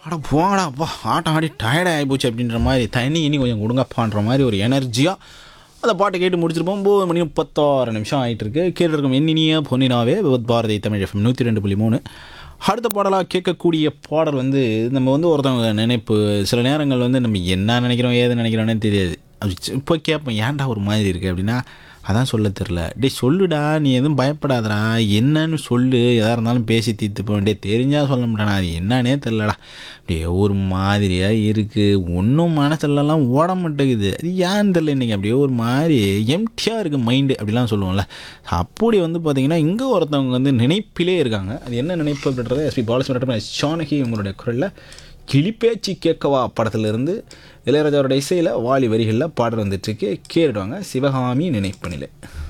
அட போங்கடா அப்பா ஆட்டம் ஆடி டயர்ட் ஆகிப்போச்சு அப்படின்ற மாதிரி தண்ணி இனி கொஞ்சம் கொடுங்கப்பான்ற மாதிரி ஒரு எனர்ஜியாக அந்த பாட்டை கேட்டு முடிச்சிருப்போம் ஒம்பது மணி முப்பத்தாறு நிமிஷம் ஆகிட்டு இருக்கு கேட்டு இருக்கும் எண்ணினிய பொன்னினாவே விவத் பாரதி தமிழ் எஃப்எம் நூற்றி ரெண்டு புள்ளி மூணு அடுத்த பாடலாக கேட்கக்கூடிய பாடல் வந்து நம்ம வந்து ஒருத்தவங்க நினைப்பு சில நேரங்கள் வந்து நம்ம என்ன நினைக்கிறோம் ஏது நினைக்கிறோன்னே தெரியாது அது இப்போ கேட்போம் ஏன்டா ஒரு மாதிரி இருக்குது அப்படின்னா அதான் சொல்ல தெரில டேய் சொல்லுடா நீ எதுவும் பயப்படாதடா என்னன்னு சொல்லு எதாக இருந்தாலும் பேசி தீர்த்து போக டே தெரிஞ்சால் சொல்ல மாட்டேனா அது என்னன்னே தெரிலடா அப்படியே ஒரு மாதிரியாக இருக்குது ஒன்றும் மனசுலலாம் ஓட மாட்டேங்குது அது ஏன்னு தெரில இன்றைக்கி அப்படியே ஒரு மாதிரி எம்டியாக இருக்குது மைண்டு அப்படிலாம் சொல்லுவோம்ல அப்படி வந்து பார்த்திங்கன்னா இங்கே ஒருத்தவங்க வந்து நினைப்பிலே இருக்காங்க அது என்ன நினைப்பு அப்படின்றத எஸ்பி பாலசுப்ரமணியம் ஷானகி உங்களுடைய குரலில் கிளிப்பேச்சு கேட்கவா படத்துலேருந்து இளையராஜாவோட இசையில் வாலி வரிகளில் பாடல் வந்துட்டுருக்கு கேட்டுடுவாங்க சிவகாமி நினைப்பு நிலை